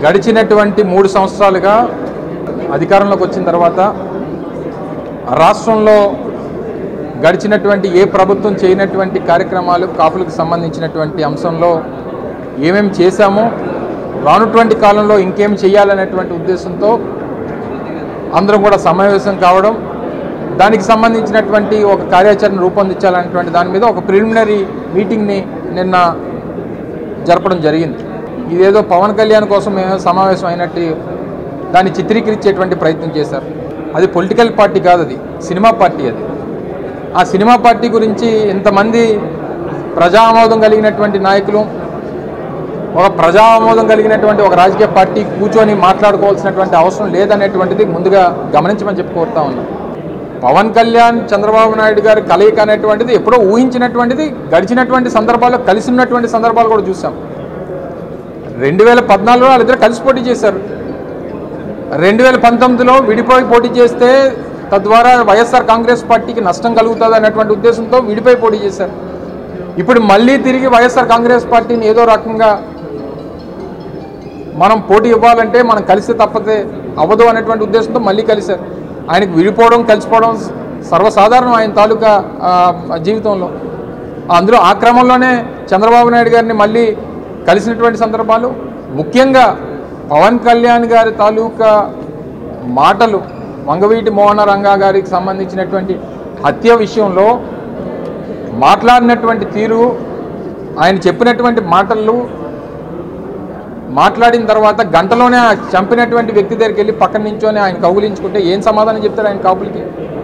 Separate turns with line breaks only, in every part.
గడిచినటువంటి మూడు సంవత్సరాలుగా అధికారంలోకి వచ్చిన తర్వాత రాష్ట్రంలో గడిచినటువంటి ఏ ప్రభుత్వం చేయనటువంటి కార్యక్రమాలు కాపులకు సంబంధించినటువంటి అంశంలో ఏమేమి చేశామో రానుటువంటి కాలంలో ఇంకేం చేయాలనేటువంటి ఉద్దేశంతో అందరం కూడా సమావేశం కావడం దానికి సంబంధించినటువంటి ఒక కార్యాచరణ రూపొందించాలనేటువంటి దాని మీద ఒక ప్రిలిమినరీ మీటింగ్ని నిన్న జరపడం జరిగింది ఇదేదో పవన్ కళ్యాణ్ కోసం మేము సమావేశం అయినట్టు దాన్ని చిత్రీకరించేటువంటి ప్రయత్నం చేశారు అది పొలిటికల్ పార్టీ కాదు అది సినిమా పార్టీ అది ఆ సినిమా పార్టీ గురించి ఇంతమంది ప్రజా ఆమోదం కలిగినటువంటి నాయకులు ఒక ప్రజా ఆమోదం కలిగినటువంటి ఒక రాజకీయ పార్టీ కూర్చొని మాట్లాడుకోవాల్సినటువంటి అవసరం లేదనేటువంటిది ముందుగా గమనించమని చెప్పి కోరుతా ఉన్నాం పవన్ కళ్యాణ్ చంద్రబాబు నాయుడు గారి కలయిక అనేటువంటిది ఎప్పుడో ఊహించినటువంటిది గడిచినటువంటి సందర్భాల్లో కలిసి ఉన్నటువంటి సందర్భాలు కూడా చూసాం రెండు వేల పద్నాలుగులో వాళ్ళిద్దరు కలిసి పోటీ చేశారు రెండు వేల పంతొమ్మిదిలో విడిపోయి పోటీ చేస్తే తద్వారా వైఎస్ఆర్ కాంగ్రెస్ పార్టీకి నష్టం కలుగుతుంది అన్నటువంటి ఉద్దేశంతో విడిపోయి పోటీ చేశారు ఇప్పుడు మళ్ళీ తిరిగి వైఎస్ఆర్ కాంగ్రెస్ పార్టీని ఏదో రకంగా మనం పోటీ ఇవ్వాలంటే మనం కలిస్తే తప్పతే అవ్వదు అనేటువంటి ఉద్దేశంతో మళ్ళీ కలిశారు ఆయనకు విడిపోవడం కలిసిపోవడం సర్వసాధారణం ఆయన తాలూకా ఆ, జీవితంలో అందులో ఆ క్రమంలోనే చంద్రబాబు నాయుడు గారిని మళ్ళీ కలిసినటువంటి సందర్భాలు ముఖ్యంగా పవన్ కళ్యాణ్ గారి తాలూకా మాటలు వంగవీటి మోహన రంగా గారికి సంబంధించినటువంటి హత్య విషయంలో మాట్లాడినటువంటి తీరు ఆయన చెప్పినటువంటి మాటలు మాట్లాడిన తర్వాత గంటలోనే ఆ చంపినటువంటి వ్యక్తి దగ్గరికి వెళ్ళి పక్కన నించొని ఆయన కౌగులించుకుంటే ఏం సమాధానం చెప్తారు ఆయన కాపులకి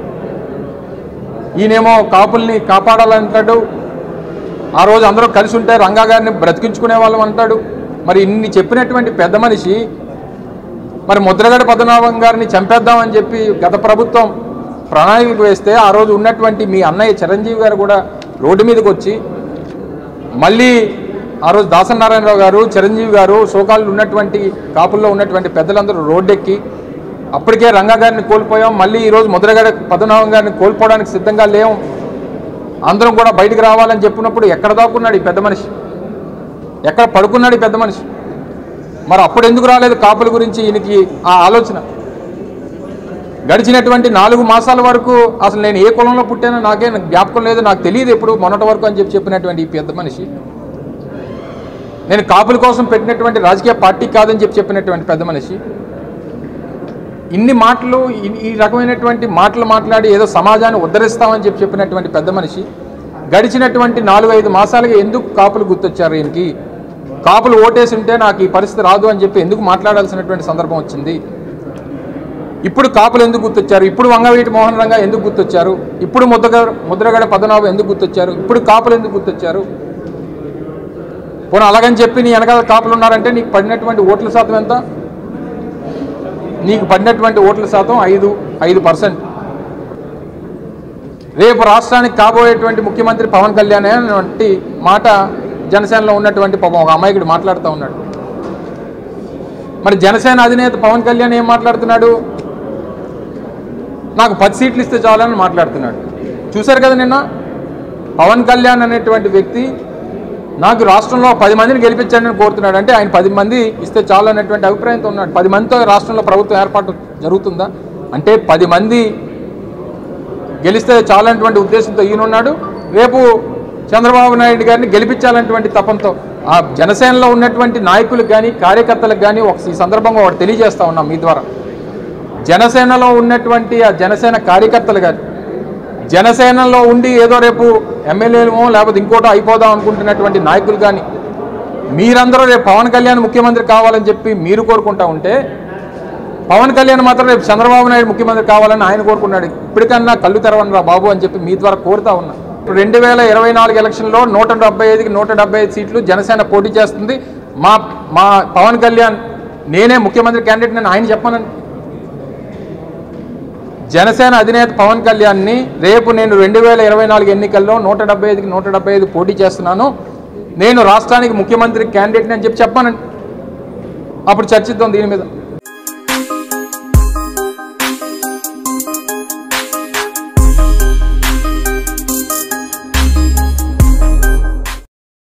ఈయనేమో కాపుల్ని కాపాడాలంటాడు ఆ రోజు అందరూ కలిసి ఉంటే రంగా గారిని బ్రతికించుకునే వాళ్ళం అంటాడు మరి ఇన్ని చెప్పినటువంటి పెద్ద మనిషి మరి ముద్రగడ పద్మనాభం గారిని చంపేద్దామని చెప్పి గత ప్రభుత్వం ప్రణాళిక వేస్తే ఆ రోజు ఉన్నటువంటి మీ అన్నయ్య చిరంజీవి గారు కూడా రోడ్డు మీదకి వచ్చి మళ్ళీ ఆ రోజు దాసనారాయణరావు గారు చిరంజీవి గారు శోకాలు ఉన్నటువంటి కాపుల్లో ఉన్నటువంటి పెద్దలందరూ రోడ్డెక్కి అప్పటికే రంగా గారిని కోల్పోయాం మళ్ళీ ఈరోజు ముద్రగడ పద్మనాభం గారిని కోల్పోవడానికి సిద్ధంగా లేం అందరం కూడా బయటికి రావాలని చెప్పినప్పుడు ఎక్కడ దాక్కున్నాడు ఈ పెద్ద మనిషి ఎక్కడ పడుకున్నాడు ఈ పెద్ద మనిషి మరి అప్పుడు ఎందుకు రాలేదు కాపుల గురించి ఈయనకి ఆ ఆలోచన గడిచినటువంటి నాలుగు మాసాల వరకు అసలు నేను ఏ కులంలో పుట్టానో నాకే జ్ఞాపకం లేదు నాకు తెలియదు ఎప్పుడు మొన్నటి వరకు అని చెప్పి చెప్పినటువంటి ఈ పెద్ద మనిషి నేను కాపుల కోసం పెట్టినటువంటి రాజకీయ పార్టీ కాదని చెప్పి చెప్పినటువంటి పెద్ద మనిషి ఇన్ని మాటలు ఈ- ఈ రకమైనటువంటి మాటలు మాట్లాడి ఏదో సమాజాన్ని ఉద్ధరిస్తామని చెప్పి చెప్పినటువంటి పెద్ద మనిషి గడిచినటువంటి నాలుగు ఐదు మాసాలుగా ఎందుకు కాపులు గుర్తొచ్చారు ఈయనకి కాపులు ఓటేసి ఉంటే నాకు ఈ పరిస్థితి రాదు అని చెప్పి ఎందుకు మాట్లాడాల్సినటువంటి సందర్భం వచ్చింది ఇప్పుడు కాపులు ఎందుకు గుర్తొచ్చారు ఇప్పుడు వంగవీటి మోహన్ రంగా ఎందుకు గుర్తొచ్చారు ఇప్పుడు ముద్రగ ముద్రగడ పద్మనాభం ఎందుకు గుర్తొచ్చారు ఇప్పుడు కాపులు ఎందుకు గుర్తొచ్చారు పోనీ అలాగని చెప్పి నీ వెనకాల కాపులు ఉన్నారంటే నీకు పడినటువంటి ఓట్ల శాతం ఎంత నీకు పడినటువంటి ఓట్ల శాతం ఐదు ఐదు పర్సెంట్ రేపు రాష్ట్రానికి కాబోయేటువంటి ముఖ్యమంత్రి పవన్ కళ్యాణ్ అనేటువంటి మాట జనసేనలో ఉన్నటువంటి పాపం ఒక అమాయకుడు మాట్లాడుతూ ఉన్నాడు మరి జనసేన అధినేత పవన్ కళ్యాణ్ ఏం మాట్లాడుతున్నాడు నాకు పది సీట్లు ఇస్తే చాలని మాట్లాడుతున్నాడు చూశారు కదా నిన్న పవన్ కళ్యాణ్ అనేటువంటి వ్యక్తి నాకు రాష్ట్రంలో పది మందిని గెలిపించండి అని కోరుతున్నాడు అంటే ఆయన పది మంది ఇస్తే చాలు అనేటువంటి అభిప్రాయంతో ఉన్నాడు పది మందితో రాష్ట్రంలో ప్రభుత్వం ఏర్పాటు జరుగుతుందా అంటే పది మంది గెలిస్తే చాలన్నటువంటి ఉద్దేశంతో ఈయన ఉన్నాడు రేపు చంద్రబాబు నాయుడు గారిని గెలిపించాలన్నటువంటి తపంతో ఆ జనసేనలో ఉన్నటువంటి నాయకులకు కానీ కార్యకర్తలకు కానీ ఒక ఈ సందర్భంగా ఒకటి తెలియజేస్తా ఉన్నాం మీ ద్వారా జనసేనలో ఉన్నటువంటి ఆ జనసేన కార్యకర్తలు కానీ జనసేనలో ఉండి ఏదో రేపు ఎమ్మెల్యేలమో లేకపోతే ఇంకోటో అయిపోదాం అనుకుంటున్నటువంటి నాయకులు కానీ మీరందరూ రేపు పవన్ కళ్యాణ్ ముఖ్యమంత్రి కావాలని చెప్పి మీరు కోరుకుంటా ఉంటే పవన్ కళ్యాణ్ మాత్రం రేపు చంద్రబాబు నాయుడు ముఖ్యమంత్రి కావాలని ఆయన కోరుకున్నాడు ఇప్పటికన్నా కళ్ళు తెరవనరా బాబు అని చెప్పి మీ ద్వారా కోరుతా ఉన్నా ఇప్పుడు రెండు వేల ఇరవై నాలుగు ఎలక్షన్లో నూట డెబ్బై ఐదుకి నూట డెబ్బై ఐదు సీట్లు జనసేన పోటీ చేస్తుంది మా మా పవన్ కళ్యాణ్ నేనే ముఖ్యమంత్రి క్యాండిడేట్ నేను ఆయన చెప్పానండి జనసేన అధినేత పవన్ కళ్యాణ్ని రేపు నేను రెండు వేల ఇరవై నాలుగు ఎన్నికల్లో నూట డెబ్బై ఐదుకి నూట డెబ్బై ఐదు పోటీ చేస్తున్నాను నేను రాష్ట్రానికి ముఖ్యమంత్రి క్యాండిడేట్ని అని చెప్పి చెప్పానండి అప్పుడు చర్చిద్దాం దీని మీద